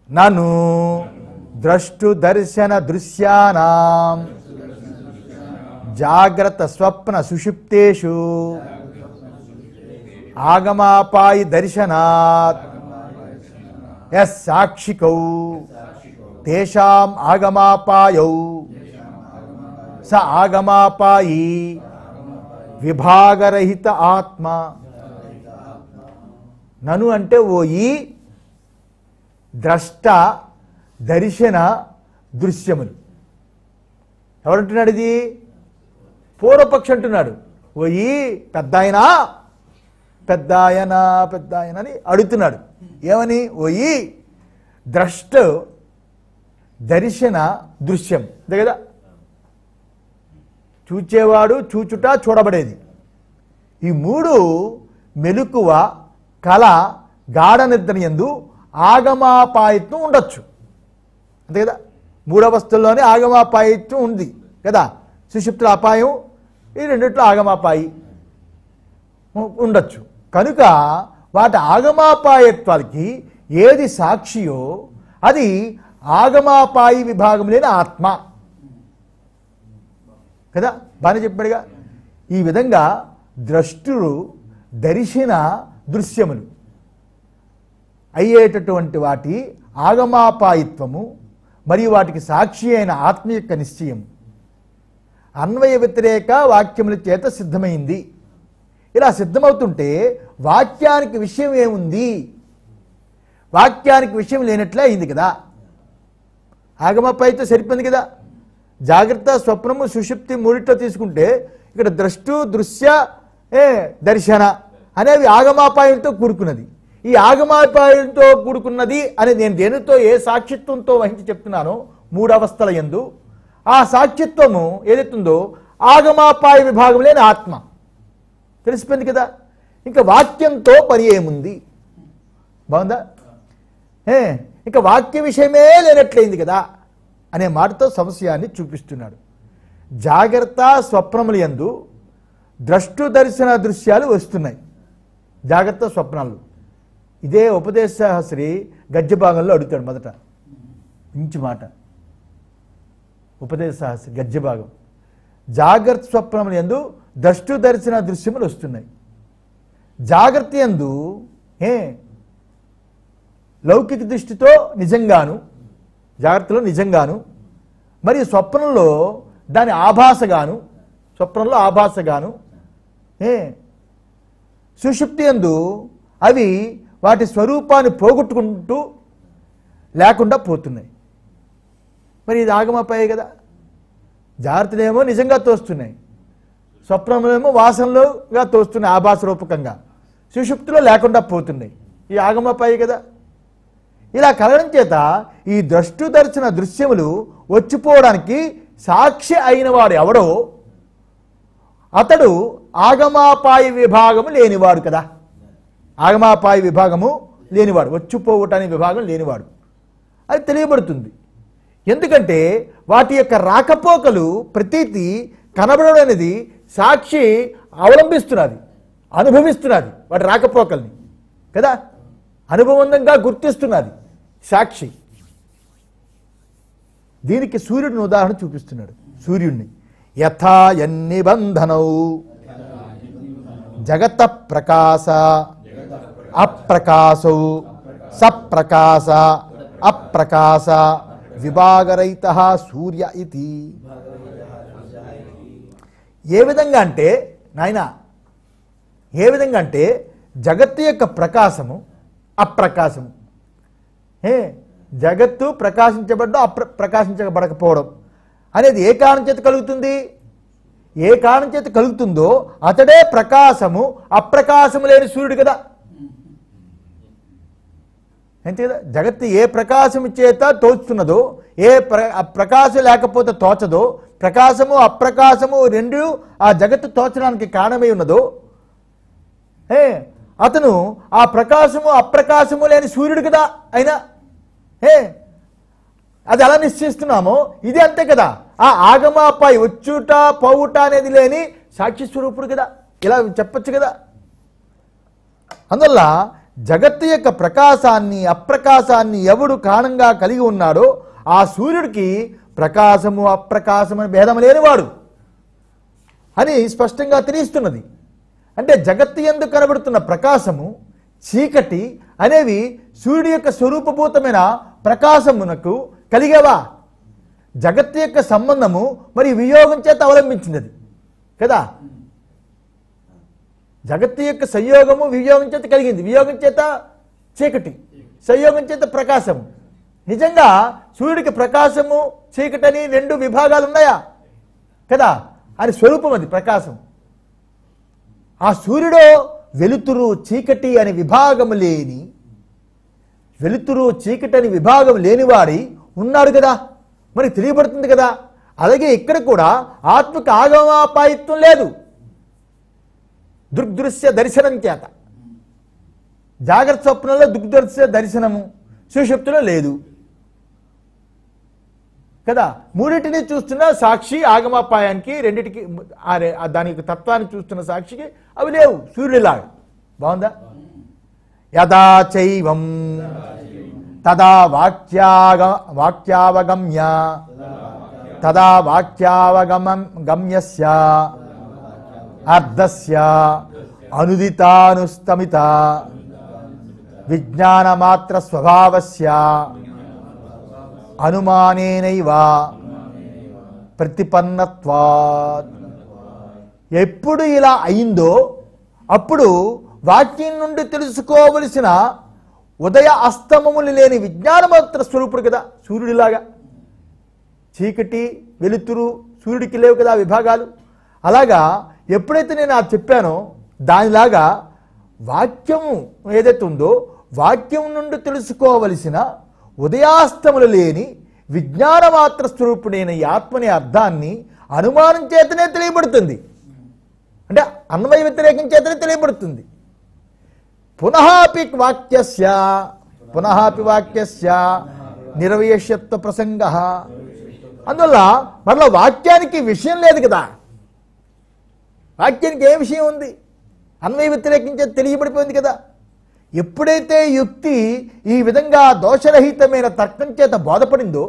నను ద్రష్టు దర్శన దృశ్యానాం జాగ్రత్త స్వప్న సుషుప్తేషు ఆగమాపాయి దర్శనాత్ ఎస్ సాక్షికౌ తేషాం ఆగమాపాయౌ స ఆగమాపాయి విభాగరహిత ఆత్మ నను అంటే ఓ ఈ ద్రష్ట దర్శన దృశ్యములు ఎవరంటున్నాడు ఇది పూర్వపక్షి అంటున్నాడు ఓ ఈ పెద్ద ఆయన పెద్ద ఆయన పెద్ద ఆయన అని అడుగుతున్నాడు ఏమని ఓ ఈ ద్రష్ట దర్శన దృశ్యం అంతే కదా చూచేవాడు చూచుట చూడబడేది ఈ మూడు మెలకువ కళ గాఢ నిద్ర ఎందు ఆగమాపాయిత్వం ఉండొచ్చు అంతే కదా మూడవస్థల్లోనే ఆగమాపాయిత్వం ఉంది కదా సుషుప్తుల అపాయం ఈ రెండిట్లో ఆగమాపాయి ఉ- ఉండొచ్చు కనుక వాటి ఆగమాపాయత్వాలకి ఏది సాక్షియో అది ఆగమాపాయి విభాగం లేని ఆత్మ కదా బాగానే చెప్పాడుగా ఈ విధంగా ద్రష్టుడు దర్శన దృశ్యములు అయ్యేటటువంటి వాటి ఆగమాపాయిత్వము మరియు వాటికి సాక్షి అయిన ఆత్మ యొక్క నిశ్చయం అన్వయ వ్యతిరేక వాక్యముల చేత సిద్ధమైంది ఇలా సిద్ధమవుతుంటే వాక్యానికి విషయం ఏముంది వాక్యానికి విషయం లేనట్లే అయింది కదా ఆగమపైతో సరిపోయింది కదా జాగ్రత్త స్వప్నము సుషుప్తి మూడిట్లో తీసుకుంటే ఇక్కడ ద్రష్టు దృశ్య ఏ దర్శన అనేవి ఆగమాపాయంతో కూడుకున్నది ఈ ఆగమాపాయంతో కూడుకున్నది అని నేను దేనితో ఏ సాక్షిత్వంతో వహించి చెప్తున్నానో మూడు అవస్థల ఎందు ఆ సాక్షిత్వము ఏదైతుందో ఆగమాపాయ విభాగం లేని ఆత్మ తెలిసిపోయింది కదా ఇంకా వాక్యంతో పని ఏముంది బాగుందా ఏ ఇంకా వాక్య విషయమే లేనట్లయింది కదా అనే మాటతో సమస్యాన్ని చూపిస్తున్నాడు జాగ్రత్త స్వప్నములు యందు ద్రష్టు దర్శన దృశ్యాలు వస్తున్నాయి జాగ్రత్త స్వప్నాలు ఇదే ఉపదేశశ్రీ గద్య భాగంలో అడుగుతాడు మొదట మంచి మాట ఉపదేశశ్రీ గద్య భాగం జాగ్రత్త స్వప్నములు యందు ద్రష్టు దర్శన దృశ్యములు వస్తున్నాయి జాగ్రత్త యందు ఏ లౌకిక దృష్టితో నిజంగాను జాగ్రత్తలో నిజంగాను మరియు స్వప్నంలో దాని ఆభాసగాను స్వప్నంలో ఆభాసగాను ఏ సుషుప్తి ఎందు అవి వాటి స్వరూపాన్ని పోగొట్టుకుంటూ లేకుండా పోతున్నాయి మరి ఇది ఆగమపాయే కదా జాగ్రత్తలేమో నిజంగా తోస్తున్నాయి స్వప్నమేమో వాసనలుగా తోస్తున్నాయి ఆభాస రూపకంగా సుషుప్తిలో లేకుండా పోతున్నాయి ఈ ఆగమపాయే కదా ఇలా కలగడం చేత ఈ ద్రష్టు దర్శన దృశ్యములు వచ్చిపోవడానికి సాక్షి అయిన వాడు ఎవడో అతడు ఆగమాపాయ విభాగము లేనివాడు కదా ఆగమాపాయ విభాగము లేనివాడు వచ్చిపోవటానికి విభాగం లేనివాడు అది తెలియబడుతుంది ఎందుకంటే వాటి యొక్క రాకపోకలు ప్రతీతి కనబడడం అనేది సాక్షి అవలంబిస్తున్నది అనుభవిస్తున్నది వాటి రాకపోకల్ని కదా అనుభవంతంగా గుర్తిస్తున్నది సాక్షి దీనికి సూర్యుడిని ఉదాహరణ చూపిస్తున్నాడు సూర్యుడిని యథా ఎన్నిబంధనౌ జగత ప్రకాశ అప్రకాశౌ సప్రకాశ అప్రకాశ విభాగరహిత సూర్య ఇది ఏ విధంగా అంటే నాయన ఏ విధంగా అంటే జగత్తు యొక్క ప్రకాశము అప్రకాశము ఏ జగత్తు ప్రకాశించబడ్డం అప్ర ప్రకాశించబడకపోవడం అనేది ఏ కారణం చేత కలుగుతుంది ఏ కారణం చేత కలుగుతుందో అతడే ప్రకాశము అప్రకాశము లేని సూర్యుడు కదా అంతే కదా జగత్తు ఏ ప్రకాశము చేత తోచుతున్నదో ఏ ప్ర ఆ ప్రకాశం లేకపోతే తోచదో ప్రకాశము అప్రకాశము రెండు ఆ జగత్తు తోచడానికి కారణమై ఉన్నదో ఏ అతను ఆ ప్రకాశము అప్రకాశము లేని సూర్యుడు కదా అయినా ఏ అది ఎలా నిశ్చయిస్తున్నామో ఇది అంతే కదా ఆ ఆగమాపై వచ్చుట పోవుట అనేది లేని సాక్షి స్వరూపుడు కదా ఇలా చెప్పొచ్చు కదా అందువల్ల జగత్తు యొక్క ప్రకాశాన్ని అప్రకాశాన్ని ఎవడు కారణంగా కలిగి ఉన్నాడో ఆ సూర్యుడికి ప్రకాశము అప్రకాశము అని భేదం లేనివాడు అని స్పష్టంగా తెలియస్తున్నది అంటే జగత్తు ఎందు కనబడుతున్న ప్రకాశము చీకటి అనేవి సూర్యుడి యొక్క స్వరూపభూతమైన ప్రకాశమునకు కలిగేవా జగత్తు యొక్క సంబంధము మరి వియోగం చేత అవలంబించింది అది కదా జగత్తు యొక్క సంయోగము వియోగం చేత కలిగింది వియోగం చేత చీకటి సంయోగం చేత ప్రకాశము నిజంగా సూర్యుడికి ప్రకాశము చీకటి అని రెండు విభాగాలు ఉన్నాయా కదా అని స్వరూపం అది ప్రకాశం ఆ సూర్యుడు వెలుతురు చీకటి అనే విభాగము లేని వెలుతురు చీకటి అని విభాగం లేనివాడి ఉన్నాడు కదా మరి తెలియబడుతుంది కదా అలాగే ఇక్కడ కూడా ఆత్మకు ఆగమాపాయిత్వం లేదు దృగ్దృశ్య దర్శనం చేత జాగ్రత్త స్వప్నంలో దృగ్దృశ్య దర్శనము సుషుప్తిలో లేదు కదా మూడింటిని చూస్తున్న సాక్షి ఆగమాపాయానికి రెండిటికి ఆ రె- ఆ దాని యొక్క తత్వాన్ని చూస్తున్న సాక్షికి అవి లేవు సూర్యుడిలాగా బాగుందా యదా చైవం తదా వాక్యాగ వాక్యావగమ్య తదా వాక్యావగమం గమ్యస్య అర్ధస్య అనుదితానుస్తమిత విజ్ఞానమాత్ర స్వభావస్య అనుమానేనైవ ప్రతిపన్నత్వాత్ ఎప్పుడు ఇలా అయిందో అప్పుడు వాక్యం నుండి తెలుసుకోవలసిన ఉదయ అస్తమములు లేని విజ్ఞానమాత్ర స్వరూపుడు కదా సూర్యుడిలాగా చీకటి వెలుతురు సూర్యుడికి లేవు కదా ఆ విభాగాలు అలాగా ఎప్పుడైతే నేను అది చెప్పానో దానిలాగా వాక్యము ఏదైతే ఉందో వాక్యం నుండి తెలుసుకోవలసిన ఉదయాస్తములు లేని విజ్ఞానమాత్ర స్వరూపుడైన ఈ ఆత్మని అర్థాన్ని అనుమానం చేతనే తెలియబడుతుంది అంటే అన్వయ వ్యతిరేకం చేతనే తెలియబడుతుంది పునఃపి వాక్యస్య పునఃపి వాక్యస్య నిర్వయష్యత్వ ప్రసంగ అందువల్ల మరలా వాక్యానికి విషయం లేదు కదా వాక్యానికి ఏ విషయం ఉంది అన్వయ వ్యతిరేకించే తెలియబడిపోయింది కదా ఎప్పుడైతే యుక్తి ఈ విధంగా దోషరహితమైన తర్కం చేత బోధపడిందో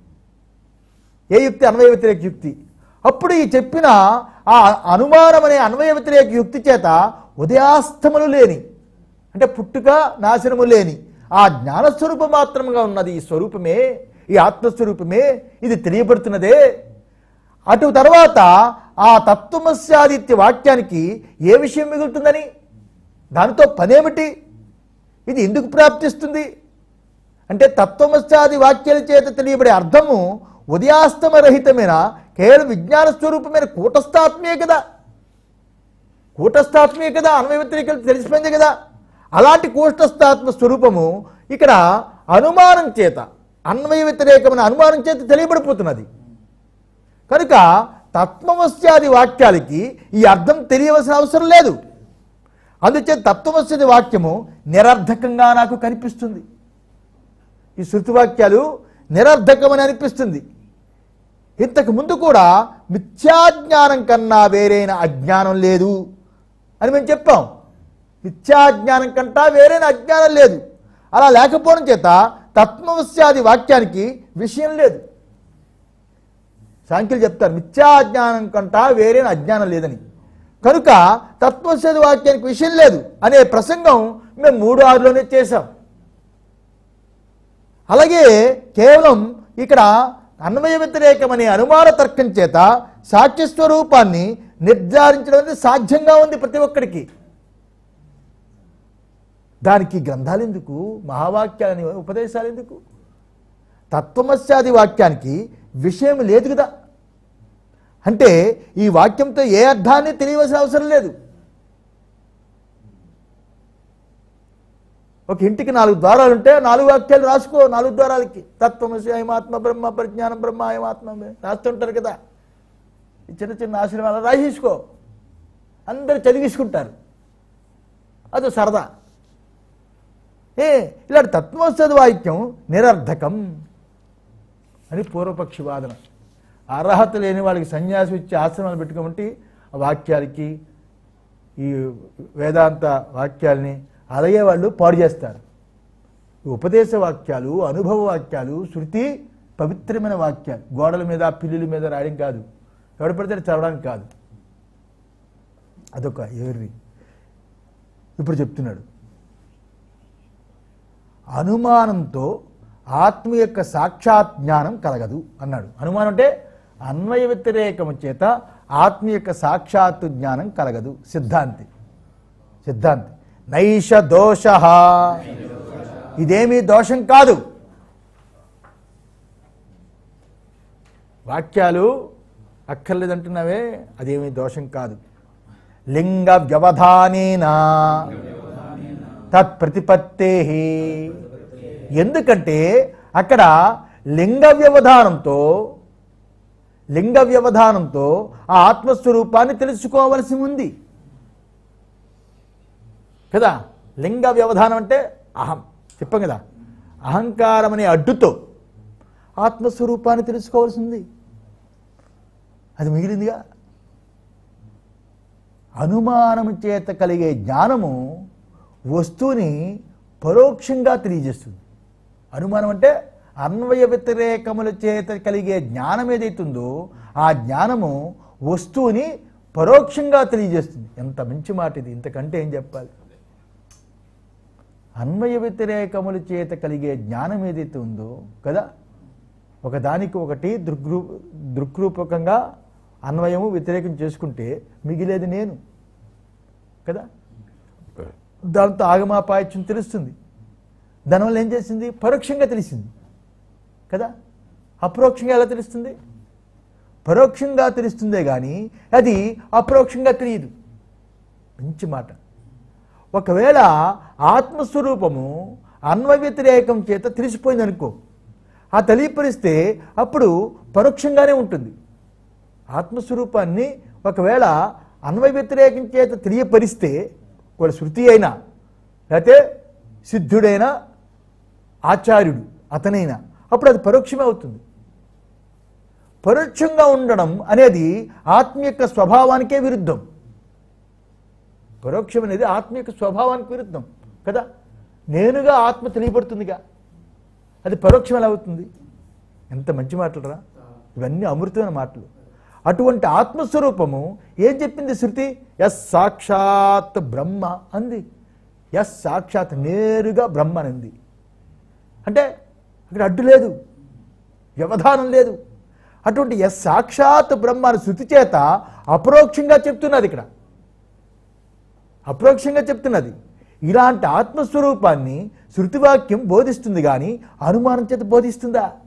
ఏ యుక్తి అన్వయ వ్యతిరేక యుక్తి అప్పుడు ఈ చెప్పిన ఆ అనుమానం అనే అన్వయ వ్యతిరేక యుక్తి చేత ఉదయాస్తములు లేని అంటే పుట్టుక నాశనము లేని ఆ జ్ఞానస్వరూపం మాత్రముగా ఉన్నది ఈ స్వరూపమే ఈ ఆత్మస్వరూపమే ఇది తెలియబడుతున్నదే అటు తర్వాత ఆ తత్వమస్యాదిత్య వాక్యానికి ఏ విషయం మిగులుతుందని దానితో పనేమిటి ఇది ఎందుకు ప్రాప్తిస్తుంది అంటే తత్వమస్యాది వాక్యాల చేత తెలియబడే అర్థము ఉదయాస్తమరహితమైన కేవలం విజ్ఞాన స్వరూపమైన కూటస్థాత్మీయ కదా కూటస్థాత్మీయ కదా అన్వయ వ్యతిరేకలు తెలిసిపోయింది కదా అలాంటి కూటస్థాత్మ స్వరూపము ఇక్కడ అనుమానం చేత అన్వయ వ్యతిరేకమైన అనుమానం చేత తెలియబడిపోతున్నది కనుక తత్వమస్యాది వాక్యాలకి ఈ అర్థం తెలియవలసిన అవసరం లేదు అందుచేత తత్వమస్యాది వాక్యము నిరర్ధకంగా నాకు కనిపిస్తుంది ఈ శృతి వాక్యాలు నిరర్ధకమని అనిపిస్తుంది ఇంతకు ముందు కూడా మిథ్యాజ్ఞానం కన్నా వేరైన అజ్ఞానం లేదు అని మేము చెప్పాం మిథ్యాజ్ఞానం కంటా వేరైన అజ్ఞానం లేదు అలా లేకపోవడం చేత తత్వవస్యాది వాక్యానికి విషయం లేదు సాంఖ్యులు చెప్తారు మిథ్యాజ్ఞానం కంటా వేరైన అజ్ఞానం లేదని కనుక తత్వస్యాది వాక్యానికి విషయం లేదు అనే ప్రసంగం మేము మూడు ఆరులోనే చేశాం అలాగే కేవలం ఇక్కడ అన్వయ వ్యతిరేకం అనే అనుమాన తర్కం చేత సాక్ష్య స్వరూపాన్ని నిర్ధారించడం అనేది సాధ్యంగా ఉంది ప్రతి ఒక్కడికి దానికి గ్రంథాలు ఎందుకు మహావాక్యాలని ఉపదేశాలు ఎందుకు తత్వమస్యాది వాక్యానికి విషయం లేదు కదా అంటే ఈ వాక్యంతో ఏ అర్థాన్ని తెలియవలసిన అవసరం లేదు ఒక ఇంటికి నాలుగు ద్వారాలు ఉంటే నాలుగు వాక్యాలు రాసుకో నాలుగు ద్వారాలకి తత్వమసి అయమాత్మ బ్రహ్మ ప్రజ్ఞానం బ్రహ్మ అయమాత్మ రాస్తుంటారు కదా ఈ చిన్న చిన్న ఆశ్రమాలు రాసేసుకో అందరు చదివిసుకుంటారు అది సరదా ఏ ఇలాంటి తత్వస్థ వాక్యం నిరర్ధకం అని పూర్వపక్షి వాదన అర్హత లేని వాళ్ళకి సన్యాసి ఇచ్చి ఆశ్రమాలు పెట్టుకోమంటే ఆ వాక్యాలకి ఈ వేదాంత వాక్యాల్ని అలాగే వాళ్ళు పాడు చేస్తారు ఉపదేశ వాక్యాలు అనుభవ వాక్యాలు శృతి పవిత్రమైన వాక్యాలు గోడల మీద పిల్లుల మీద రాయడం కాదు ఎవడు పడితే వాడు చదవడానికి కాదు అదొక ఎర్రి ఇప్పుడు చెప్తున్నాడు అనుమానంతో ఆత్మ యొక్క సాక్షాత్ జ్ఞానం కలగదు అన్నాడు అనుమానం అంటే అన్వయ వ్యతిరేకము చేత ఆత్మ యొక్క సాక్షాత్తు జ్ఞానం కలగదు సిద్ధాంతి సిద్ధాంతి నైష దోష ఇదేమీ దోషం కాదు వాక్యాలు అక్కర్లేదంటున్నావే అదేమీ దోషం కాదు లింగ వ్యవధానేనా తత్ప్రతిపత్తే ఎందుకంటే అక్కడ లింగ వ్యవధానంతో లింగ వ్యవధానంతో ఆ ఆత్మస్వరూపాన్ని తెలుసుకోవలసి ఉంది కదా లింగ వ్యవధానం అంటే అహం చెప్పాం కదా అహంకారం అనే అడ్డుతో ఆత్మస్వరూపాన్ని తెలుసుకోవాల్సి ఉంది అది మిగిలిందిగా అనుమానము చేత కలిగే జ్ఞానము వస్తువుని పరోక్షంగా తెలియజేస్తుంది అనుమానం అంటే అన్వయ వ్యతిరేకముల చేత కలిగే జ్ఞానం ఏదైతుందో ఆ జ్ఞానము వస్తువుని పరోక్షంగా తెలియజేస్తుంది ఎంత మంచి మాట ఇది ఇంతకంటే ఏం చెప్పాలి అన్వయ వ్యతిరేకముల చేత కలిగే జ్ఞానం ఏదైతే ఉందో కదా ఒకదానికి ఒకటి దృగ్రూ దృక్రూపకంగా అన్వయము వ్యతిరేకం చేసుకుంటే మిగిలేది నేను కదా దాంతో ఆగమాపాయత్యం తెలుస్తుంది దానివల్ల ఏం చేసింది పరోక్షంగా తెలిసింది కదా అపరోక్షంగా ఎలా తెలుస్తుంది పరోక్షంగా తెలుస్తుందే కానీ అది అపరోక్షంగా తెలియదు మంచి మాట ఒకవేళ ఆత్మస్వరూపము అన్వయ వ్యతిరేకం చేత తెలిసిపోయింది అనుకో ఆ తెలియపరిస్తే అప్పుడు పరోక్షంగానే ఉంటుంది ఆత్మస్వరూపాన్ని ఒకవేళ అన్వయ వ్యతిరేకం చేత తెలియపరిస్తే ఒక శృతి అయినా లేకపోతే సిద్ధుడైన ఆచార్యుడు అతనైనా అప్పుడు అది పరోక్షమే అవుతుంది పరోక్షంగా ఉండడం అనేది ఆత్మ యొక్క స్వభావానికే విరుద్ధం పరోక్షం అనేది ఆత్మ యొక్క స్వభావానికి విరుద్ధం కదా నేనుగా ఆత్మ తెలియబడుతుందిగా అది పరోక్షం ఎలా అవుతుంది ఎంత మంచి మాటలు రా ఇవన్నీ అమృతమైన మాటలు అటువంటి ఆత్మస్వరూపము ఏం చెప్పింది శృతి ఎస్ సాక్షాత్ బ్రహ్మ అంది ఎస్ సాక్షాత్ నేరుగా బ్రహ్మ అనింది అంటే అక్కడ అడ్డు లేదు వ్యవధానం లేదు అటువంటి ఎస్ సాక్షాత్ బ్రహ్మ అని శృతి చేత అపరోక్షంగా చెప్తున్నది ఇక్కడ అపరోక్షంగా చెప్తున్నది ఇలాంటి ఆత్మస్వరూపాన్ని శృతివాక్యం బోధిస్తుంది కానీ అనుమానం చేత బోధిస్తుందా